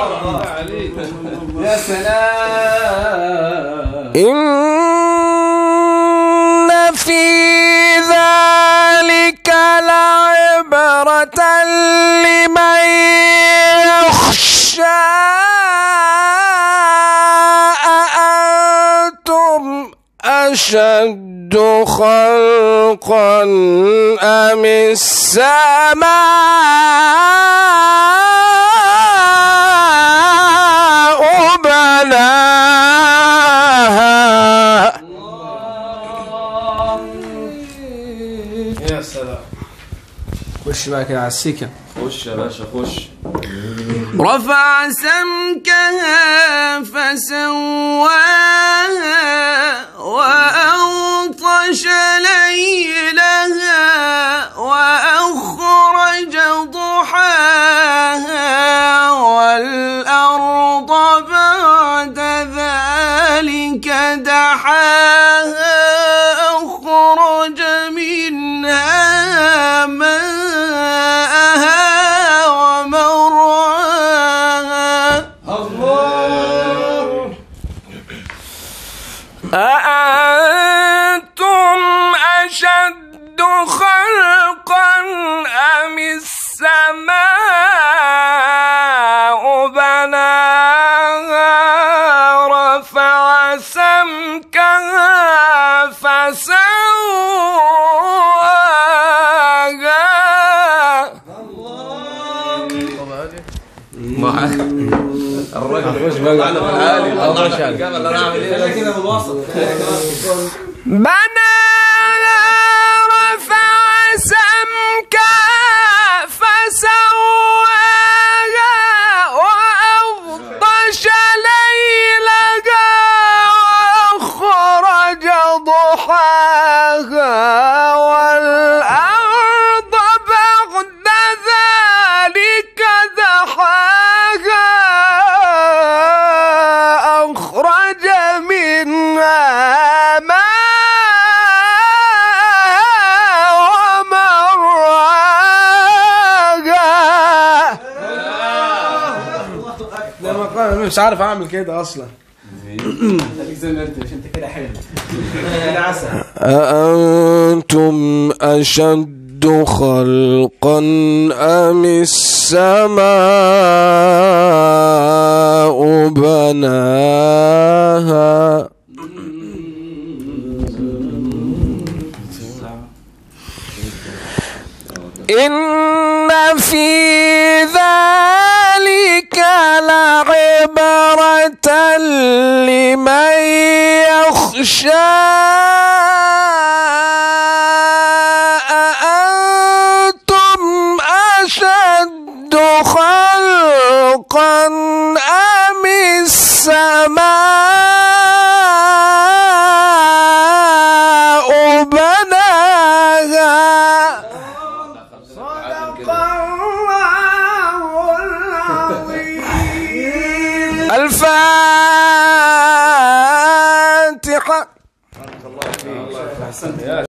يا سلام إن في ذلك لعبرة لمن يخشى أأنتم أشد خلقا أم السماء بناها يا سلام خش بقى كده على السكن خش يا باشا خش رفع سمكها فسواها وأغطش ليلها وأخرج ضحاها والأرض بعد ذلك دحاها أخرج منها ماءها ومرعاها الله أأنتم أشد خلقا أم السماء بناها رفع سمكها فسواها الراجل خش بقى طلعنا في العالي طلعنا في الجبل انا اعمل ايه كده بالوسط بناها رفع سمكها فسواها وأغطش ليلها وأخرج ضحاها والأرض بعد ذلك دحاها أخرج منها ماء ومرعاها لما قال مش عارف اعمل كده اصلا خليك زي ما انت مش انت كده حلو كده عسل أأنتم أشد خلقا أم السماء بناها إن في ذلك لعبرة لمن يخشى أأنتم أشد خلقا أم السماء بناها صدق الله العظيم الفاتحة